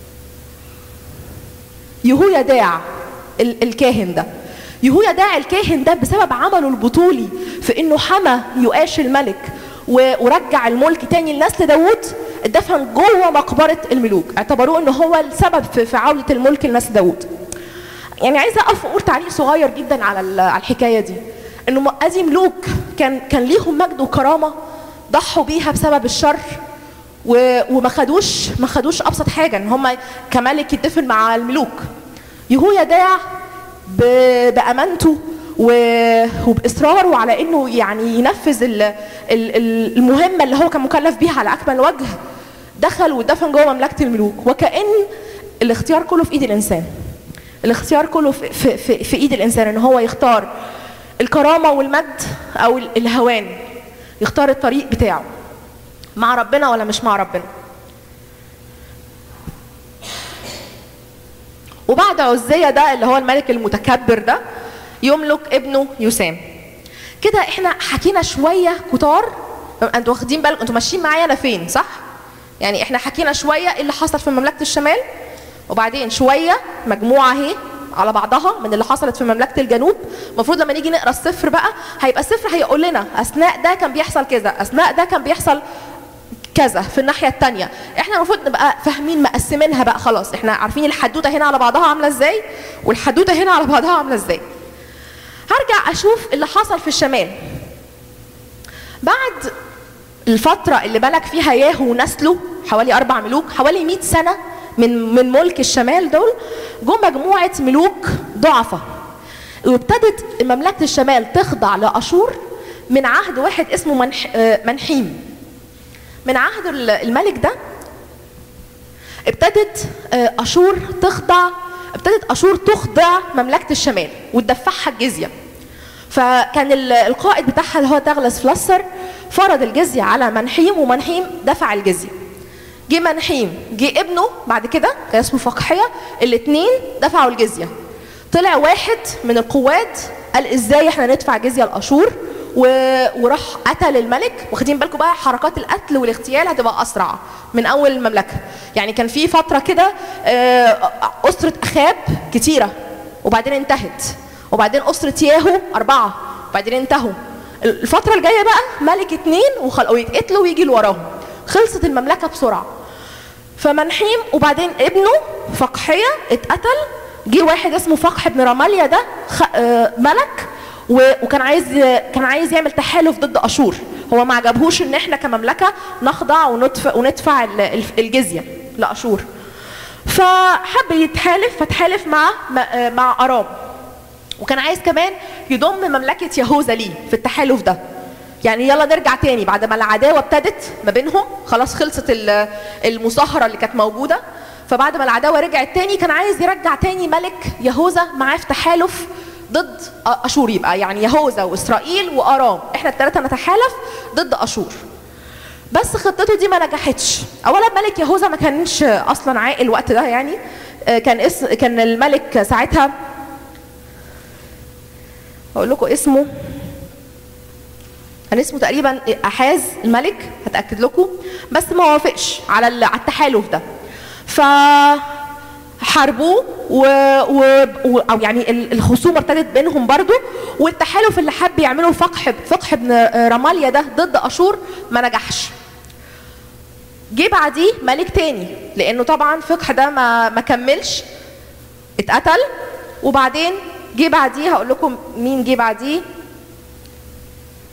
يهويا داع الكاهن ده يهويا داع الكاهن ده بسبب عمله البطولي في انه حمى يؤاش الملك ورجع الملك تاني لنسل داوود اتدفن جوه مقبره الملوك اعتبروه انه هو السبب في عوده الملك لنسل داوود يعني عايزه اقف واقول تعليق صغير جدا على الحكايه دي انه ادي ملوك كان كان ليهم مجد وكرامه ضحوا بيها بسبب الشر وما خدوش ما خدوش ابسط حاجه ان هم كملك يتدفن مع الملوك يهويا داع بامانته وباصراره على انه يعني ينفذ المهمه اللي هو كان مكلف بيها على اكمل وجه دخل ودفن جوه مملكه الملوك وكان الاختيار كله في ايد الانسان الاختيار كله في, في, في, في ايد الانسان ان هو يختار الكرامه والمجد او الهوان يختار الطريق بتاعه مع ربنا ولا مش مع ربنا وبعد عزية ده اللي هو الملك المتكبر ده يملك ابنه يسام كده احنا حكينا شوية كتار انتوا واخدين بالكم انتوا ماشيين معايا انا فين صح يعني احنا حكينا شوية ايه اللي حصل في مملكة الشمال وبعدين شوية مجموعة اهي على بعضها من اللي حصلت في مملكه الجنوب المفروض لما نيجي نقرا السفر بقى هيبقى السفر هيقول لنا اثناء ده كان بيحصل كذا اثناء ده كان بيحصل كذا في الناحيه الثانيه احنا المفروض نبقى فاهمين مقسمينها بقى خلاص احنا عارفين الحدوته هنا على بعضها عامله ازاي والحدوته هنا على بعضها عامله ازاي هرجع اشوف اللي حصل في الشمال بعد الفترة اللي ملك فيها ياهو ونسله حوالي أربع ملوك حوالي 100 سنة من من ملك الشمال دول جم مجموعه ملوك ضعفة وابتدت مملكه الشمال تخضع لاشور من عهد واحد اسمه منح منحيم من عهد الملك ده ابتدت اشور تخضع ابتدت اشور تخضع مملكه الشمال وتدفعها الجزيه فكان القائد بتاعها اللي هو تغلس فلسر فرض الجزيه على منحيم ومنحيم دفع الجزيه جه منحيم جه ابنه بعد كده كان اسمه فقحيه الاثنين دفعوا الجزيه طلع واحد من القوات قال ازاي احنا ندفع جزيه لاشور و... وراح قتل الملك واخدين بالكم بقى حركات القتل والاغتيال هتبقى اسرع من اول المملكه يعني كان في فتره كده اسره اخاب كتيره وبعدين انتهت وبعدين اسره ياهو اربعه وبعدين انتهوا الفتره الجايه بقى ملك اتنين وخل... ويتقتلوا ويجي اللي وراهم خلصت المملكه بسرعه فمنحيم وبعدين ابنه فقحيه اتقتل جه واحد اسمه فقح بن رماليا ده خ... آه ملك و... وكان عايز كان عايز يعمل تحالف ضد اشور هو ما عجبهوش ان احنا كمملكه نخضع وندفع وندفع الجزيه لاشور فحب يتحالف فتحالف مع مع ارام وكان عايز كمان يضم مملكه يهوذا ليه في التحالف ده يعني يلا نرجع تاني بعد ما العداوه ابتدت ما بينهم خلاص خلصت المصاهره اللي كانت موجوده فبعد ما العداوه رجعت تاني كان عايز يرجع تاني ملك يهوذا معاه في تحالف ضد اشور يبقى يعني يهوذا واسرائيل وارام احنا الثلاثه نتحالف ضد اشور بس خطته دي ما نجحتش اولا ملك يهوذا ما كانش اصلا عاقل الوقت ده يعني كان اسم كان الملك ساعتها اقول لكم اسمه كان اسمه تقريبا احاز الملك هتاكد لكم بس ما وافقش على التحالف ده ف حاربوه و... و... و... او يعني الخصومه ابتدت بينهم برضو والتحالف اللي حب يعمله فقح فقح بن رماليا ده ضد اشور ما نجحش جه بعديه ملك تاني لانه طبعا فقح ده ما ما كملش اتقتل وبعدين جه بعديه هقول لكم مين جه بعديه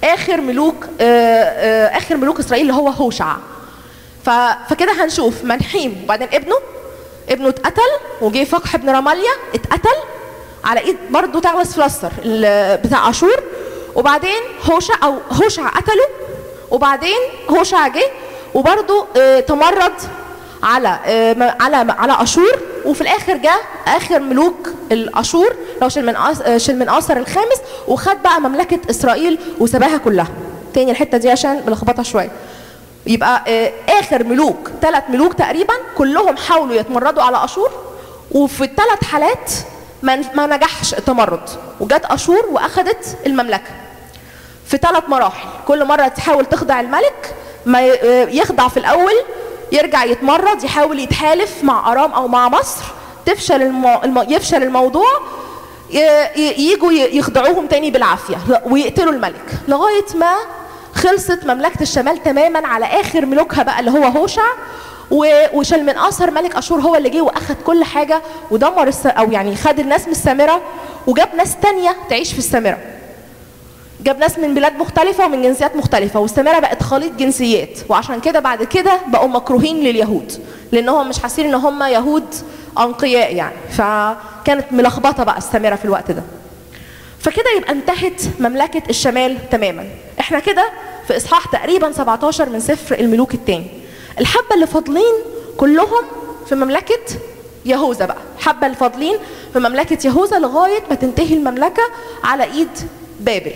اخر ملوك آه، آه، اخر ملوك اسرائيل اللي هو هوشع ف- فكده هنشوف منحيم وبعدين ابنه ابنه اتقتل وجه فقح ابن رماليا اتقتل على ايد برضه تعوس فلسطر ال- بتاع اشور وبعدين هوشع او هوشع قتله وبعدين هوشع جه وبرضه آه، تمرد على آه، م- على على اشور وفي الاخر جه اخر ملوك الاشور لو شلمن آس- آه، شلمنآسر الخامس وخد بقى مملكه اسرائيل وسباها كلها تاني الحته دي عشان ملخبطه شويه يبقى آه، اخر ملوك ثلاث ملوك تقريبا كلهم حاولوا يتمردوا على اشور وفي الثلاث حالات ما ما نجحش التمرد وجت اشور واخذت المملكه في ثلاث مراحل كل مره تحاول تخضع الملك ما ي- آه، يخضع في الاول يرجع يتمرد يحاول يتحالف مع ارام او مع مصر تفشل المو... الم... يفشل الموضوع ي- ي- يجوا ي- يخضعوهم تاني بالعافيه ل- ويقتلوا الملك لغايه ما خلصت مملكه الشمال تماما على اخر ملوكها بقى اللي هو هوشع و- وشلمنآسر ملك اشور هو اللي جه واخد كل حاجه ودمر الس... او يعني خد الناس من السامره وجاب ناس تانية تعيش في السامره جاب ناس من بلاد مختلفة ومن جنسيات مختلفة والسامرة بقت خليط جنسيات وعشان كده بعد كده بقوا مكروهين لليهود لأنهم مش حاسين إن هم يهود أنقياء يعني فكانت ملخبطة بقى السامرة في الوقت ده فكده يبقى انتهت مملكة الشمال تماما احنا كده في إصحاح تقريبا 17 من سفر الملوك الثاني الحبة اللي فاضلين كلهم في مملكة يهوذا بقى حبة اللي فاضلين في مملكة يهوذا لغاية ما تنتهي المملكة على إيد بابل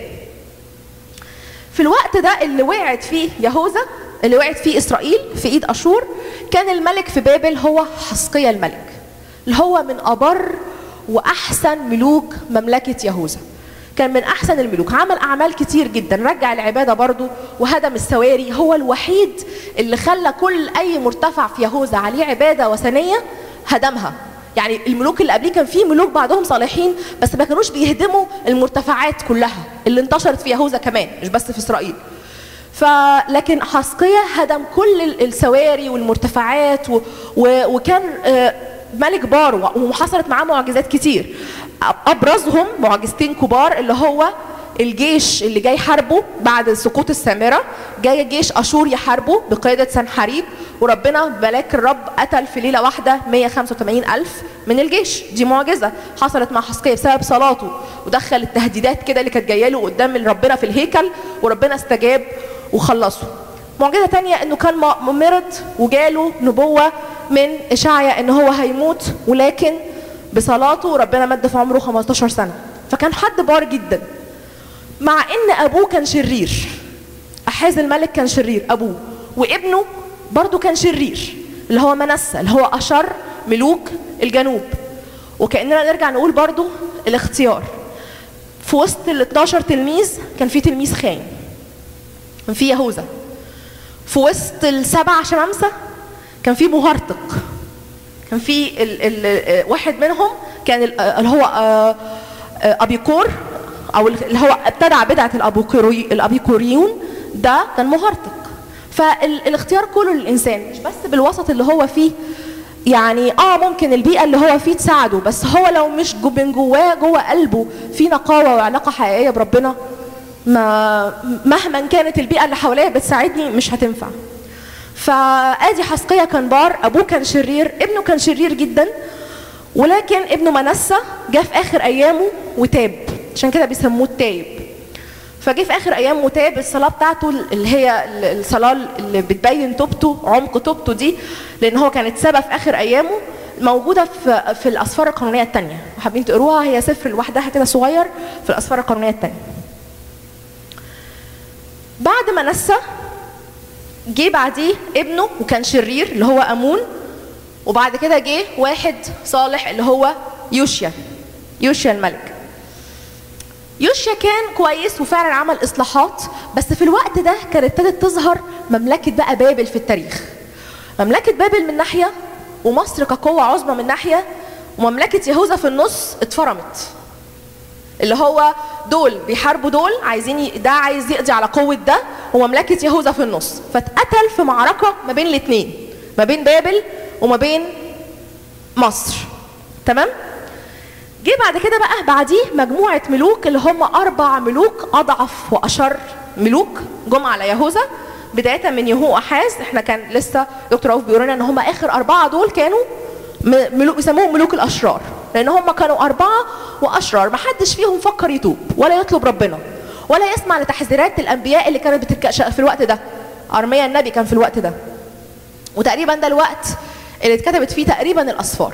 في الوقت ده اللي وقعت فيه يهوذا اللي وقعت فيه اسرائيل في ايد اشور كان الملك في بابل هو حسقيا الملك اللي هو من ابر واحسن ملوك مملكه يهوذا كان من احسن الملوك عمل اعمال كتير جدا رجع العباده برضو وهدم السواري هو الوحيد اللي خلى كل اي مرتفع في يهوذا عليه عباده وثنيه هدمها يعني الملوك اللي قبليه كان في ملوك بعضهم صالحين بس ما كانوش بيهدموا المرتفعات كلها اللي انتشرت في يهوذا كمان مش بس في اسرائيل فلكن حسقية هدم كل ال- السواري والمرتفعات و... و... وكان آه، ملك بار و- وحصلت معاه معجزات كتير أ- ابرزهم معجزتين كبار اللي هو الجيش اللي جاي حاربه بعد سقوط السامرة جاي جيش أشور يحاربه بقيادة سنحاريب وربنا ملاك الرب قتل في ليلة واحدة 185 ألف من الجيش دي معجزة حصلت مع حسقية بسبب صلاته ودخل التهديدات كده اللي كانت جاية له قدام ربنا في الهيكل وربنا استجاب وخلصه معجزة تانية انه كان م- مرض وجاله نبوة من إشعيا ان هو هيموت ولكن بصلاته ربنا مد في عمره 15 سنة فكان حد بار جدا مع ان ابوه كان شرير احاز الملك كان شرير ابوه وابنه برضه كان شرير اللي هو منسى اللي هو اشر ملوك الجنوب وكاننا نرجع نقول برضه الاختيار في وسط ال 12 تلميذ كان في تلميذ خاين كان في يهوذا في وسط السبع شمامسه كان في مهرطق كان في ال ال واحد منهم كان ال- اللي هو آه، آه، ابيكور او اللي هو ابتدع بدعه الابيكوري الابيكوريون ده كان مهرطق فالاختيار كله للانسان مش بس بالوسط اللي هو فيه يعني اه ممكن البيئه اللي هو فيه تساعده بس هو لو مش جو- من جواه جوه قلبه في نقاوه وعلاقه حقيقيه بربنا ما مهما كانت البيئه اللي حواليا بتساعدني مش هتنفع فادي حسقية كان بار ابوه كان شرير ابنه كان شرير جدا ولكن ابنه منسى جه في اخر ايامه وتاب عشان كده بيسموه التايب فجه في اخر ايامه وتاب الصلاه بتاعته اللي هي الصلاه اللي بتبين توبته عمق توبته دي لان هو كانت سبب في اخر ايامه موجوده في في الاسفار القانونيه الثانيه حابين تقروها هي سفر لوحدها كده صغير في الاسفار القانونيه الثانيه بعد ما نسى جه بعديه ابنه وكان شرير اللي هو امون وبعد كده جه واحد صالح اللي هو يوشيا يوشيا الملك يوشيا كان كويس وفعلا عمل اصلاحات بس في الوقت ده كانت ابتدت تظهر مملكه بقى بابل في التاريخ مملكه بابل من ناحيه ومصر كقوه عظمى من ناحيه ومملكه يهوذا في النص اتفرمت اللي هو دول بيحاربوا دول عايزين ي... ده عايز يقضي على قوه ده ومملكه يهوذا في النص فاتقتل في معركه ما بين الاثنين ما بين بابل وما بين مصر تمام جه بعد كده بقى بعديه مجموعه ملوك اللي هم اربع ملوك اضعف واشر ملوك جم على يهوذا بدايه من يهو احاز احنا كان لسه دكتور رؤوف بيقول لنا ان هم اخر اربعه دول كانوا م- ملوك بيسموهم ملوك الاشرار لان هم كانوا اربعه واشرار ما حدش فيهم فكر يتوب ولا يطلب ربنا ولا يسمع لتحذيرات الانبياء اللي كانت بتتكشف في الوقت ده ارميا النبي كان في الوقت ده وتقريبا ده الوقت اللي اتكتبت فيه تقريبا الاسفار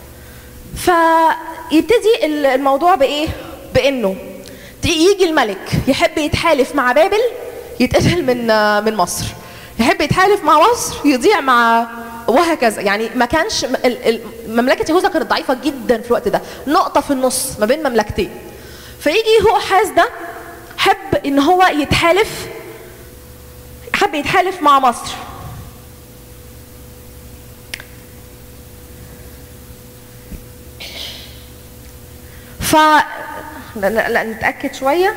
فيبتدي ال- الموضوع بايه بانه ت- يجي الملك يحب يتحالف مع بابل يتقتل من آه، من مصر يحب يتحالف مع مصر يضيع مع وهكذا يعني ما كانش م- ال- ال- مملكه يهوذا كانت ضعيفه جدا في الوقت ده نقطه في النص ما بين مملكتين فيجي هو حاز ده حب ان هو يتحالف حب يتحالف مع مصر ف لا, لا, لا نتاكد شويه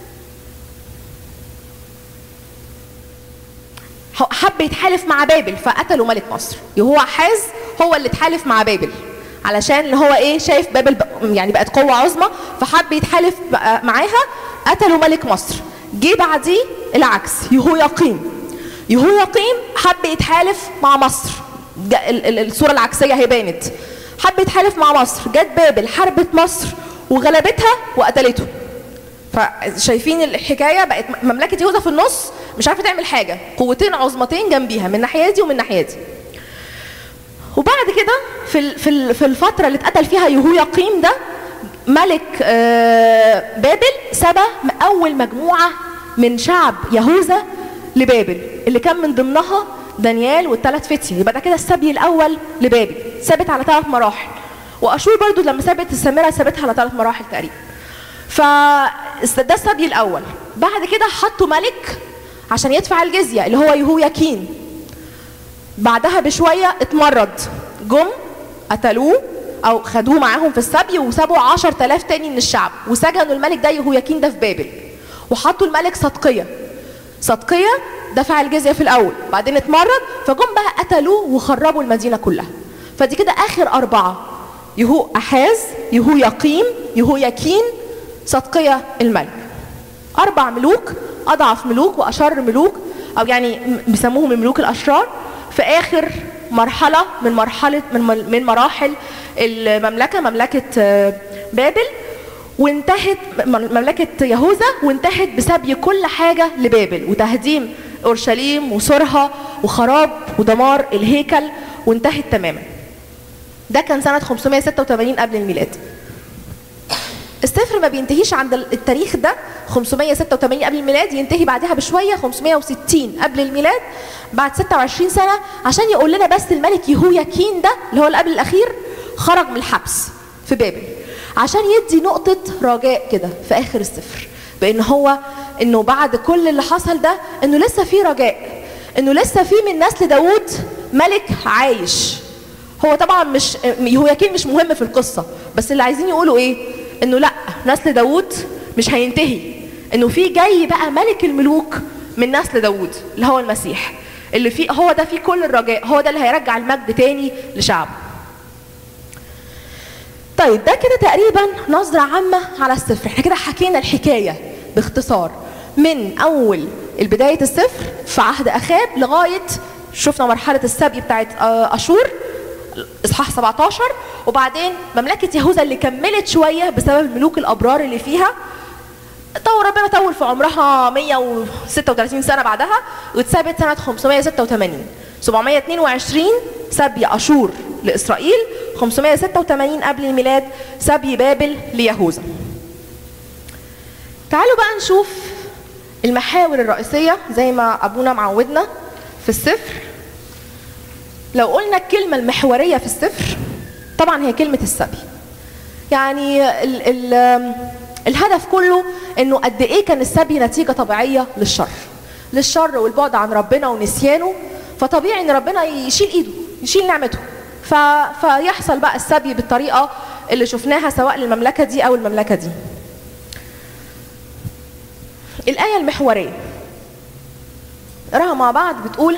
هو حب يتحالف مع بابل فقتلوا ملك مصر هو حاز هو اللي اتحالف مع بابل علشان اللي هو ايه شايف بابل بق- يعني بقت قوه عظمى فحب يتحالف بقى معاها قتلوا ملك مصر جه بعديه العكس يهوياقيم يهوياقيم حب يتحالف مع مصر جا- ال- ال- الصوره العكسيه هي بانت حب يتحالف مع مصر جت بابل حاربت مصر وغلبتها وقتلته فشايفين الحكايه بقت مملكه يهوذا في النص مش عارفه تعمل حاجه قوتين عظمتين جنبيها من الناحيه دي ومن الناحيه دي وبعد كده في ال- في ال- في الفتره اللي اتقتل فيها يهوياقيم ده ملك آه، بابل سبى اول مجموعه من شعب يهوذا لبابل اللي كان من ضمنها دانيال والثلاث فتية يبقى ده كده السبي الاول لبابل ثابت على ثلاث مراحل واشور برضو لما ثابت السامره ثابتها على ثلاث مراحل تقريبا ف ده السبي الاول بعد كده حطوا ملك عشان يدفع الجزيه اللي هو يهوياكين بعدها بشويه اتمرد جم قتلوه او خدوه معاهم في السبي وسابوا 10000 تاني من الشعب وسجنوا الملك ده يهوياكين ده في بابل وحطوا الملك صدقيه صدقيه دفع الجزيه في الاول بعدين اتمرد فجم بقى قتلوه وخربوا المدينه كلها فدي كده اخر اربعه يهو احاز يهو يقيم يهو يكين صدقيه الملك اربع ملوك اضعف ملوك واشر ملوك او يعني م- بيسموهم الملوك الاشرار في اخر مرحله من مرحله من مل- من مراحل المملكه مملكه آه، بابل وانتهت م- مملكه يهوذا وانتهت بسبي كل حاجه لبابل وتهديم اورشليم وسورها وخراب ودمار الهيكل وانتهت تماما ده كان سنه 586 قبل الميلاد السفر ما بينتهيش عند التاريخ ده 586 قبل الميلاد ينتهي بعدها بشويه 560 قبل الميلاد بعد 26 سنه عشان يقول لنا بس الملك يهوياكين ده اللي هو اللي قبل الاخير خرج من الحبس في بابل عشان يدي نقطه رجاء كده في اخر السفر بان هو انه بعد كل اللي حصل ده انه لسه في رجاء انه لسه في من نسل داوود ملك عايش هو طبعا مش يهوياكين مش مهم في القصه بس اللي عايزين يقولوا ايه انه لا نسل داوود مش هينتهي انه في جاي بقى ملك الملوك من نسل داوود اللي هو المسيح اللي فيه هو ده فيه كل الرجاء هو ده اللي هيرجع المجد تاني لشعبه طيب ده كده تقريبا نظرة عامة على السفر احنا كده حكينا الحكاية باختصار من أول البداية السفر في عهد أخاب لغاية شفنا مرحلة السبي بتاعت آه، أشور إصحاح 17 وبعدين مملكة يهوذا اللي كملت شوية بسبب الملوك الأبرار اللي فيها طول ربنا طول في عمرها 136 سنة بعدها واتثبت سنة 586 722 سبي أشور لإسرائيل 586 قبل الميلاد سبي بابل ليهوذا تعالوا بقى نشوف المحاور الرئيسية زي ما أبونا معودنا في السفر لو قلنا الكلمة المحورية في السفر طبعا هي كلمة السبي يعني ال ال الهدف كله انه قد ايه كان السبي نتيجة طبيعية للشر للشر والبعد عن ربنا ونسيانه فطبيعي ان ربنا يشيل ايده يشيل نعمته ف... فيحصل بقى السبي بالطريقة اللي شفناها سواء للمملكة دي او المملكة دي الآية المحورية نقراها مع بعض بتقول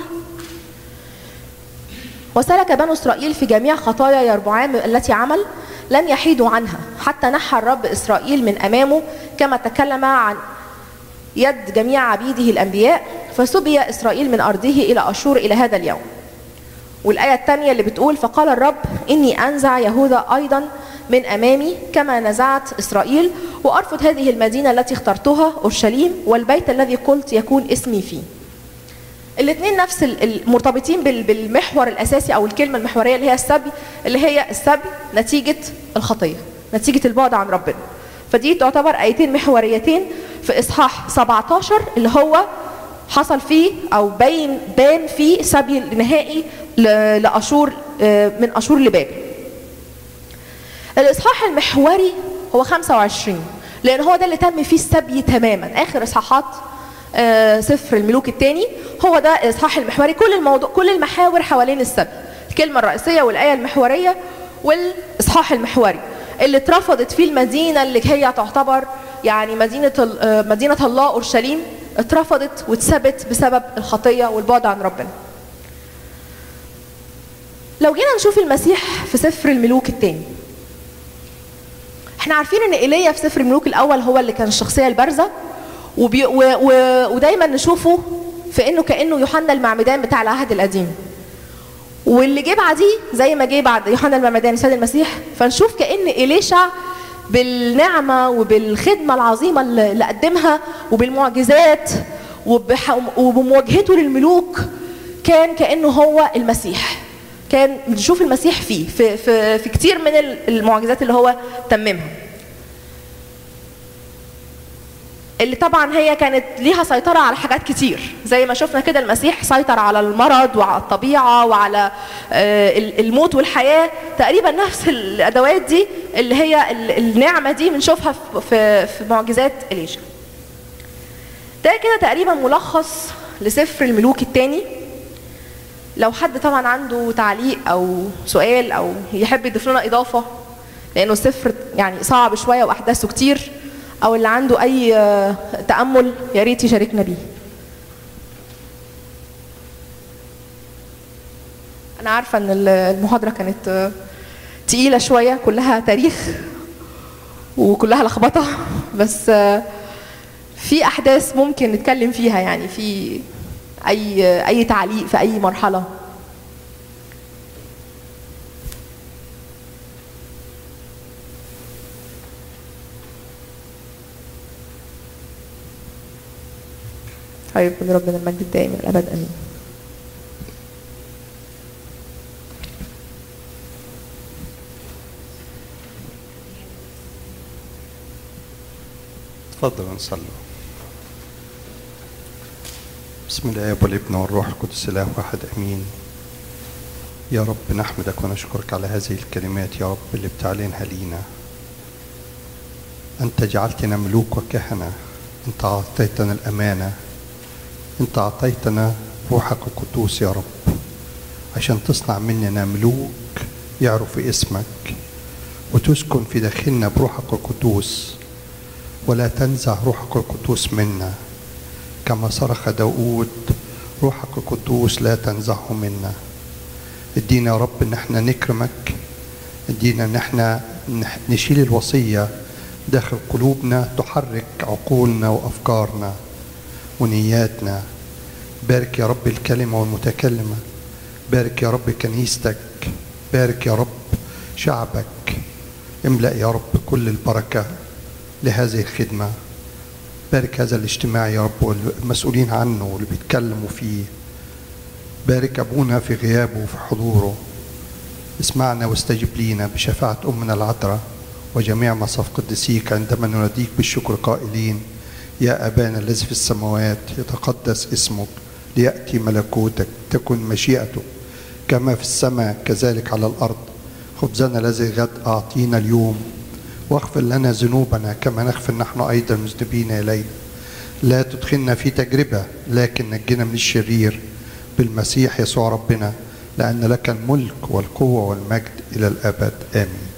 وسلك بنو إسرائيل في جميع خطايا يربعام التي عمل لن يحيدوا عنها حتى نحى الرب إسرائيل من أمامه كما تكلم عن يد جميع عبيده الأنبياء فسبي إسرائيل من أرضه إلى أشور إلى هذا اليوم والآية الثانية اللي بتقول فقال الرب إني أنزع يهوذا أيضا من أمامي كما نزعت إسرائيل وأرفض هذه المدينة التي اخترتها أورشليم والبيت الذي قلت يكون اسمي فيه الاثنين نفس المرتبطين بالمحور الاساسي او الكلمه المحوريه اللي هي السبي اللي هي السبي نتيجه الخطيه نتيجه البعد عن ربنا فدي تعتبر ايتين محوريتين في اصحاح 17 اللي هو حصل فيه او بين بان فيه سبي نهائي لاشور من اشور لبابل الاصحاح المحوري هو 25 لان هو ده اللي تم فيه السبي تماما اخر اصحاحات سفر الملوك الثاني هو ده الاصحاح المحوري كل الموضوع كل المحاور حوالين السبي الكلمه الرئيسيه والايه المحوريه والاصحاح المحوري اللي اترفضت فيه المدينه اللي هي تعتبر يعني مدينه مدينه الله اورشليم اترفضت واتثبت بسبب الخطيه والبعد عن ربنا لو جينا نشوف المسيح في سفر الملوك الثاني احنا عارفين ان ايليا في سفر الملوك الاول هو اللي كان الشخصيه البارزه وبي و و ودايما نشوفه في انه كانه يوحنا المعمدان بتاع العهد القديم واللي جه بعديه زي ما جه بعد يوحنا المعمدان السيد المسيح فنشوف كان إليشع بالنعمه وبالخدمه العظيمه اللي قدمها وبالمعجزات وبمواجهته للملوك كان كانه هو المسيح كان بنشوف المسيح فيه في, في, في كتير من المعجزات اللي هو تممها اللي طبعا هي كانت ليها سيطرة على حاجات كتير زي ما شفنا كده المسيح سيطر على المرض وعلى الطبيعة وعلى الموت والحياة تقريبا نفس الأدوات دي اللي هي النعمة دي بنشوفها في في معجزات إليشا ده كده تقريبا ملخص لسفر الملوك الثاني لو حد طبعا عنده تعليق او سؤال او يحب يضيف لنا اضافه لانه السفر يعني صعب شويه واحداثه كتير او اللي عنده اي تامل يا ريت يشاركنا بيه انا عارفه ان المحاضره كانت تقيله شويه كلها تاريخ وكلها لخبطه بس في احداث ممكن نتكلم فيها يعني في اي اي تعليق في اي مرحله طيب من ربنا المجد الدائم الابد امين تفضل نصلي بسم الله والابن والروح القدس اله واحد امين يا رب نحمدك ونشكرك على هذه الكلمات يا رب اللي بتعلنها لينا انت جعلتنا ملوك وكهنه انت اعطيتنا الامانه انت اعطيتنا روحك القدوس يا رب عشان تصنع مننا ملوك يعرف اسمك وتسكن في داخلنا بروحك القدوس ولا تنزع روحك القدوس منا كما صرخ داود روحك القدوس لا تنزعه منا ادينا يا رب ان احنا نكرمك ادينا ان احنا نشيل الوصية داخل قلوبنا تحرك عقولنا وافكارنا ونياتنا بارك يا رب الكلمة والمتكلمة بارك يا رب كنيستك بارك يا رب شعبك املأ يا رب كل البركة لهذه الخدمة بارك هذا الاجتماع يا رب والمسؤولين عنه واللي بيتكلموا فيه بارك أبونا في غيابه وفي حضوره اسمعنا واستجب لينا بشفاعة أمنا العذراء وجميع مصاف قدسيك عندما نناديك بالشكر قائلين يا أبانا الذي في السماوات يتقدس اسمك ليأتي ملكوتك تكن مشيئتك كما في السماء كذلك على الأرض خبزنا الذي غد أعطينا اليوم واغفر لنا ذنوبنا كما نغفر نحن أيضا مذنبين إلينا لا تدخلنا في تجربة لكن نجنا من الشرير بالمسيح يسوع ربنا لأن لك الملك والقوة والمجد إلى الأبد آمين